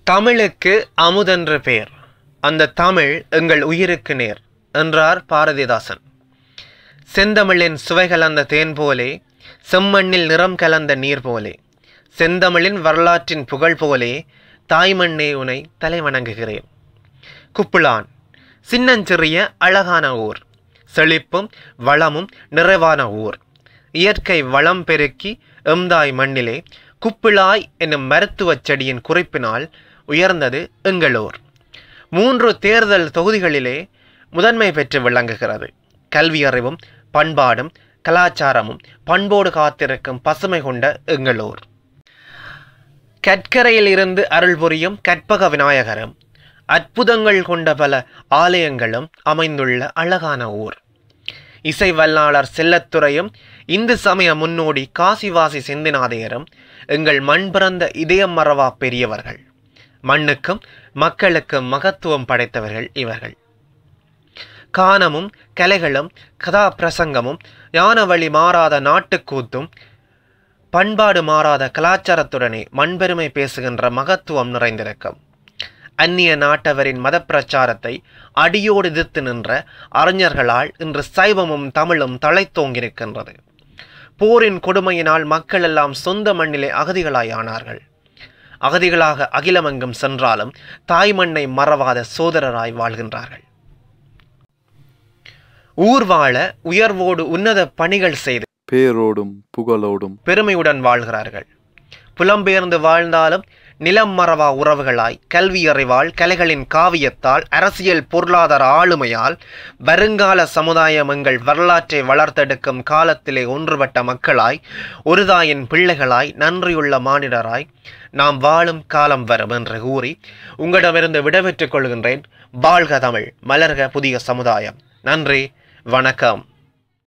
தமிழுக்கு அமுதென்று பேர் அந்த தமிழ் எங்கள் உயிருக்கு நேர் என்றார் பாரதிதாசன் செந்தமிழின் சுவை கலந்த தேன் போலே செம்மண்ணில் நிறம் கலந்த நீர் போலே செந்தமிழின் வரலாற்றின் புகழ் போலே தாய்மண்ணே உனை தலை வணங்குகிறேன் குப்புளான் சின்னஞ்சிறிய அழகான ஊர் செழிப்பும் வளமும் நிறைவான ஊர் இயற்கை வளம் பெருக்கி எம்தாய் மண்ணிலே குப்பிளாய் என்னும் மருத்துவச் செடியின் குறிப்பினால் உயர்ந்தது எங்களூர் மூன்று தேர்தல் தொகுதிகளிலே முதன்மை பெற்று விளங்குகிறது கல்வி அறிவும் பண்பாடும் கலாச்சாரமும் பண்போடு காத்திருக்கும் பசுமை கொண்ட எங்களூர் கற்கரையில் இருந்து அருள் புரியும் கற்பக விநாயகரும் அற்புதங்கள் கொண்ட பல ஆலயங்களும் அமைந்துள்ள அழகான ஊர் இசை வல்லாளர் செல்லத்துறையும் இந்து சமய முன்னோடி காசிவாசி செந்திநாதையரும் எங்கள் மண் பிறந்த இதயம் மறவா பெரியவர்கள் மண்ணுக்கும் மக்களுக்கும் மகத்துவம் படைத்தவர்கள் இவர்கள் கானமும் கலைகளும் கதாபிரசங்கமும் ஞான வழி மாறாத நாட்டுக்கூத்தும் பண்பாடு மாறாத கலாச்சாரத்துடனே மண்பெருமை பேசுகின்ற மகத்துவம் நிறைந்திருக்கும் அந்நிய நாட்டவரின் மத பிரச்சாரத்தை அடியோடு எதிர்த்து நின்ற அறிஞர்களால் இன்று சைவமும் தமிழும் தழைத்தோங்கியிருக்கின்றது போரின் கொடுமையினால் மக்கள் எல்லாம் சொந்த மண்ணிலே அகதிகளாய் ஆனார்கள் அகதிகளாக அகிலமெங்கும் சென்றாலும் தாய் மண்ணை மறவாத சோதரராய் வாழ்கின்றார்கள் ஊர் வாழ உயர்வோடு உன்னத பணிகள் செய்து பேரோடும் புகழோடும் பெருமையுடன் வாழ்கிறார்கள் புலம்பெயர்ந்து வாழ்ந்தாலும் நிலம் மறவா உறவுகளாய் கல்வி அறிவால் கலைகளின் காவியத்தால் அரசியல் பொருளாதார ஆளுமையால் வருங்கால சமுதாயம் எங்கள் வரலாற்றை வளர்த்தெடுக்கும் காலத்திலே ஒன்றுபட்ட மக்களாய் ஒரு தாயின் பிள்ளைகளாய் நன்றியுள்ள மானிடராய் நாம் வாழும் காலம் வரும் என்று கூறி உங்களிடமிருந்து விடைபெற்றுக் கொள்கின்றேன் வாழ்க தமிழ் மலர்க புதிய சமுதாயம் நன்றி வணக்கம்